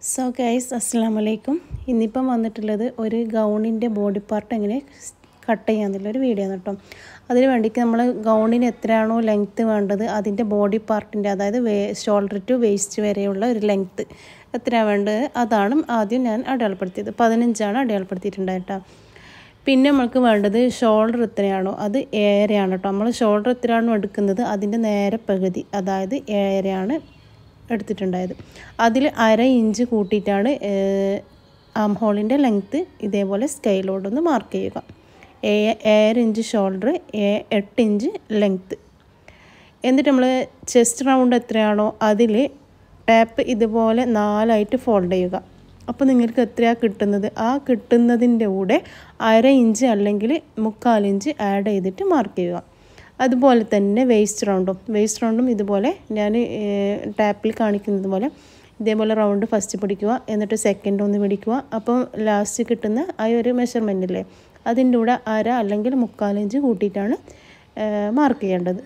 so guys അസ്സാം വലൈക്കും ഇന്നിപ്പം വന്നിട്ടുള്ളത് ഒരു ഗൗണിൻ്റെ ബോഡി പാർട്ട് എങ്ങനെ കട്ട് ചെയ്യാന്നുള്ള ഒരു വീഡിയോ ആണ് കേട്ടോ അതിന് വേണ്ടിക്ക് നമ്മൾ ഗൗണിന് എത്രയാണോ ലെങ്ത്ത് വേണ്ടത് അതിൻ്റെ ബോഡി പാർട്ടിൻ്റെ അതായത് വേ ഷോൾഡർ ടു വേസ്റ്റ് വരെയുള്ള ഒരു ലെങ്ത്ത് എത്രയാണ് വേണ്ടത് അതാണ് ആദ്യം ഞാൻ അടയാളപ്പെടുത്തിയത് പതിനഞ്ചാണ് അടയാളപ്പെടുത്തിയിട്ടുണ്ടായത് കേട്ടോ പിന്നെ നമ്മൾക്ക് വേണ്ടത് ഷോൾഡർ എത്രയാണോ അത് ഏഴരയാണ് കേട്ടോ നമ്മൾ ഷോൾഡർ എത്രയാണോ എടുക്കുന്നത് അതിൻ്റെ നേരെ പകുതി അതായത് ഏഴരയാണ് എടുത്തിട്ടുണ്ടായത് അതിൽ അര ഇഞ്ച് കൂട്ടിയിട്ടാണ് ആം ഹോളിൻ്റെ ലെങ്ത്ത് ഇതേപോലെ സ്കെയിലോടൊന്ന് മാർക്ക് ചെയ്യുക ഏ ഏഴര ഇഞ്ച് ഷോൾഡർ എട്ട് ഇഞ്ച് ലെങ്ത്ത് എന്നിട്ട് നമ്മൾ ചെസ്റ്റ് റൗണ്ട് എത്രയാണോ അതിൽ ടാപ്പ് ഇതുപോലെ നാലായിട്ട് ഫോൾഡ് ചെയ്യുക അപ്പോൾ നിങ്ങൾക്ക് എത്രയാണ് കിട്ടുന്നത് ആ കിട്ടുന്നതിൻ്റെ കൂടെ അര ഇഞ്ച് അല്ലെങ്കിൽ മുക്കാലിഞ്ച് ആഡ് ചെയ്തിട്ട് മാർക്ക് ചെയ്യുക അതുപോലെ തന്നെ വേസ്റ്റ് റൗണ്ടും വേസ്റ്റ് റൗണ്ടും ഇതുപോലെ ഞാൻ ടാപ്പിൽ കാണിക്കുന്നത് പോലെ ഇതേപോലെ റൗണ്ട് ഫസ്റ്റ് പിടിക്കുക എന്നിട്ട് സെക്കൻഡ് ഒന്ന് പിടിക്കുക അപ്പോൾ ലാസ്റ്റ് കിട്ടുന്ന ആ ഒരു മെഷർമെൻറ്റില്ലേ അതിൻ്റെ കൂടെ അര അല്ലെങ്കിൽ മുക്കാലിഞ്ച് കൂട്ടിയിട്ടാണ് മാർക്ക് ചെയ്യേണ്ടത്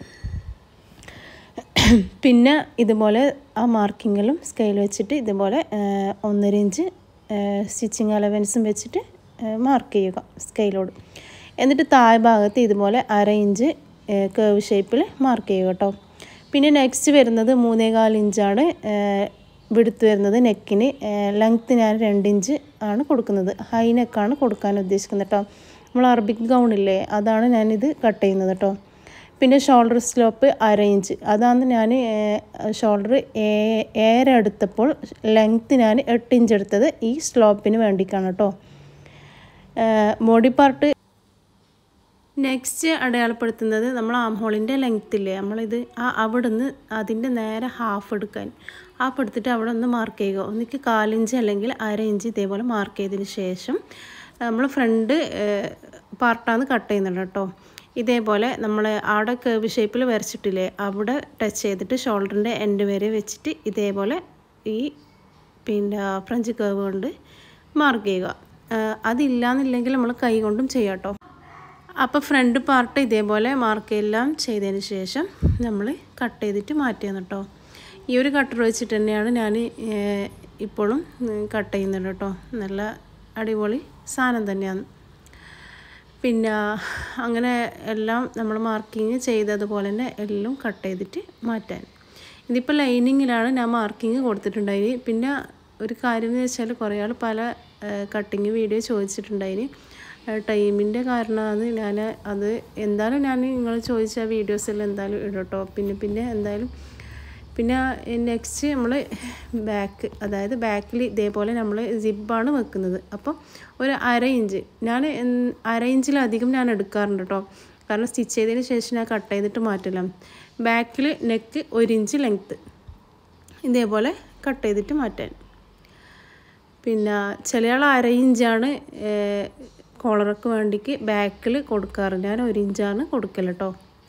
പിന്നെ ഇതുപോലെ ആ മാർക്കിങ്ങിലും സ്കെയിൽ വെച്ചിട്ട് ഇതുപോലെ ഒന്നര ഇഞ്ച് സ്റ്റിച്ചിങ് അലവൻസും വെച്ചിട്ട് മാർക്ക് ചെയ്യുക സ്കെയിലോട് എന്നിട്ട് താഴെ ഭാഗത്ത് ഇതുപോലെ അര ഇഞ്ച് കേവ് ഷേപ്പിൽ മാർക്ക് ചെയ്യുക കേട്ടോ പിന്നെ നെക്സ്റ്റ് വരുന്നത് മൂന്നേകാൽ ഇഞ്ചാണ് വിടുത്ത് വരുന്നത് നെക്കിന് ലെങ്ത്ത് ഞാൻ രണ്ട് ഇഞ്ച് ആണ് കൊടുക്കുന്നത് ഹൈ നെക്കാണ് കൊടുക്കാൻ ഉദ്ദേശിക്കുന്നത് കേട്ടോ നമ്മൾ അറബിക് ഗൗണില്ലേ അതാണ് ഞാനിത് കട്ട് ചെയ്യുന്നത് കേട്ടോ പിന്നെ ഷോൾഡർ സ്ലോപ്പ് അര ഇഞ്ച് അതാണ് ഞാൻ ഷോൾഡർ ഏറെ എടുത്തപ്പോൾ ലെങ്ത്ത് ഞാൻ എട്ട് ഇഞ്ച് എടുത്തത് ഈ സ്ലോപ്പിന് വേണ്ടിയിട്ടാണ് കേട്ടോ ബോഡി പാർട്ട് നെക്സ്റ്റ് അടയാളപ്പെടുത്തുന്നത് നമ്മൾ ആം ഹോളിൻ്റെ ലെങ്ത്ത് ഇല്ലേ നമ്മളിത് ആ അവിടെ നിന്ന് അതിൻ്റെ നേരെ ഹാഫ് എടുക്കാൻ ഹാഫ് എടുത്തിട്ട് അവിടെ ഒന്ന് മാർക്ക് ചെയ്യുക ഒന്നിക്ക് കാലിഞ്ച് അല്ലെങ്കിൽ അര ഇഞ്ച് ഇതേപോലെ മാർക്ക് ചെയ്തതിന് ശേഷം നമ്മൾ ഫ്രണ്ട് പാർട്ടാണ് കട്ട് ചെയ്യുന്നത് കേട്ടോ ഇതേപോലെ നമ്മൾ അവിടെ കേവ് ഷേപ്പിൽ വരച്ചിട്ടില്ലേ അവിടെ ടച്ച് ചെയ്തിട്ട് ഷോൾഡറിൻ്റെ എൻഡ് വരെ വെച്ചിട്ട് ഇതേപോലെ ഈ പിന്നെ ഫ്രഞ്ച് കേവ് കൊണ്ട് മാർക്ക് ചെയ്യുക അതില്ലാന്നില്ലെങ്കിൽ നമ്മൾ കൈ കൊണ്ടും ചെയ്യാം കേട്ടോ അപ്പോൾ ഫ്രണ്ട് പാർട്ട് ഇതേപോലെ മാർക്ക് എല്ലാം ചെയ്തതിന് ശേഷം നമ്മൾ കട്ട് ചെയ്തിട്ട് മാറ്റിയാണ് കേട്ടോ ഈ ഒരു കട്ടർ വെച്ചിട്ട് തന്നെയാണ് ഞാൻ ഇപ്പോഴും കട്ട് ചെയ്യുന്നത് കേട്ടോ നല്ല അടിപൊളി സാധനം തന്നെയാണ് പിന്നെ അങ്ങനെ എല്ലാം നമ്മൾ മാർക്കിങ് ചെയ്തതുപോലെ തന്നെ എല്ലാം കട്ട് ചെയ്തിട്ട് മാറ്റാൻ ഇതിപ്പോൾ ലൈനിങ്ങിലാണ് ഞാൻ മാർക്കിങ് കൊടുത്തിട്ടുണ്ടായിന് പിന്നെ ഒരു കാര്യം എന്ന് വെച്ചാൽ കുറേ ആൾ പല കട്ടിങ് വീഡിയോ ചോദിച്ചിട്ടുണ്ടായിന് ടൈമിൻ്റെ കാരണമാണ് ഞാൻ അത് എന്തായാലും ഞാൻ നിങ്ങൾ ചോദിച്ച വീഡിയോസെല്ലാം എന്തായാലും ഇടട്ടോ പിന്നെ പിന്നെ എന്തായാലും പിന്നെ നെക്സ്റ്റ് നമ്മൾ ബാക്ക് അതായത് ബാക്കിൽ ഇതേപോലെ നമ്മൾ സിബാണ് വെക്കുന്നത് അപ്പോൾ ഒരു അര ഇഞ്ച് ഞാൻ അര ഇഞ്ചിലധികം ഞാൻ എടുക്കാറുണ്ട് കേട്ടോ കാരണം സ്റ്റിച്ച് ചെയ്തതിന് ശേഷം ഞാൻ കട്ട് ചെയ്തിട്ട് മാറ്റില്ല ബാക്കിൽ നെക്ക് ഒരു ഇഞ്ച് ലെങ്ത്ത് ഇതേപോലെ കട്ട് ചെയ്തിട്ട് മാറ്റാൻ പിന്നെ ചില ആൾ അര ഇഞ്ചാണ് കോളറൊക്കെ വേണ്ടിക്ക് ബാക്കിൽ കൊടുക്കാറ് ഞാൻ ഒരു ഇഞ്ചാണ് കൊടുക്കൽ കേട്ടോ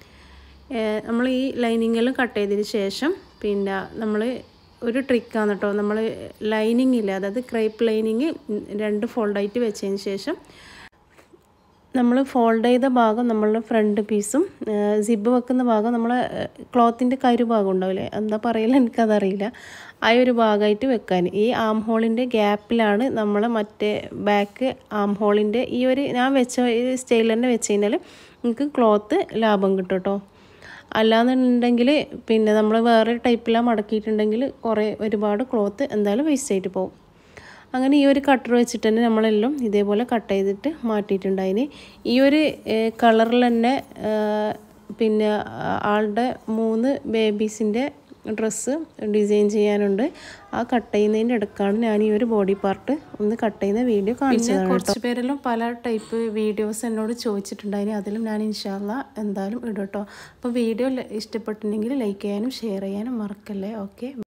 നമ്മൾ ഈ ലൈനിങ്ങെല്ലാം കട്ട് ചെയ്തതിന് ശേഷം പിന്നെ നമ്മൾ ഒരു ട്രിക്കാണ് കേട്ടോ നമ്മൾ ലൈനിങ് ഇല്ല അതായത് ക്രൈപ്പ് ലൈനിങ് രണ്ട് ഫോൾഡായിട്ട് വെച്ചതിന് ശേഷം നമ്മൾ ഫോൾഡ് ചെയ്ത ഭാഗം നമ്മളുടെ ഫ്രണ്ട് പീസും സിബ് വെക്കുന്ന ഭാഗം നമ്മളെ ക്ലോത്തിൻ്റെ കരുഭാഗം ഉണ്ടാവില്ലേ എന്താ പറയില്ല എനിക്കതറിയില്ല ആ ഒരു ഭാഗമായിട്ട് വെക്കാൻ ഈ ആം ഹോളിൻ്റെ ഗ്യാപ്പിലാണ് നമ്മൾ മറ്റേ ബാക്ക് ആം ഹോളിൻ്റെ ഈ ഒരു ഞാൻ വെച്ച ഈ സ്റ്റൈൽ തന്നെ വെച്ച് കഴിഞ്ഞാൽ നിങ്ങൾക്ക് ക്ലോത്ത് ലാഭം കിട്ടും കേട്ടോ അല്ലാന്നുണ്ടെങ്കിൽ പിന്നെ നമ്മൾ വേറെ ടൈപ്പിലാണ് മടക്കിയിട്ടുണ്ടെങ്കിൽ കുറേ ഒരുപാട് ക്ലോത്ത് എന്തായാലും വേസ്റ്റ് ആയിട്ട് പോകും അങ്ങനെ ഈ ഒരു കട്ടർ വെച്ചിട്ട് തന്നെ നമ്മളെല്ലാം ഇതേപോലെ കട്ട് ചെയ്തിട്ട് മാറ്റിയിട്ടുണ്ടായിന് ഈ ഒരു കളറിൽ തന്നെ പിന്നെ ആളുടെ മൂന്ന് ബേബീസിൻ്റെ ഡ്രസ്സ് ഡിസൈൻ ചെയ്യാനുണ്ട് ആ കട്ട് ചെയ്യുന്നതിൻ്റെ ഇടക്കാണ് ഞാൻ ഈ ഒരു ബോഡി പാർട്ട് ഒന്ന് കട്ട് ചെയ്യുന്ന വീഡിയോ കാണിച്ചതാണ് കുറച്ച് പേരെല്ലാം പല ടൈപ്പ് വീഡിയോസ് എന്നോട് ചോദിച്ചിട്ടുണ്ടായിരുന്നു അതിലും ഞാൻ ഇൻഷാല്ല എന്തായാലും ഇടും കേട്ടോ അപ്പോൾ വീഡിയോ ഇഷ്ടപ്പെട്ടിട്ടുണ്ടെങ്കിൽ ലൈക്ക് ചെയ്യാനും ഷെയർ ചെയ്യാനും മറക്കല്ലേ ഓക്കെ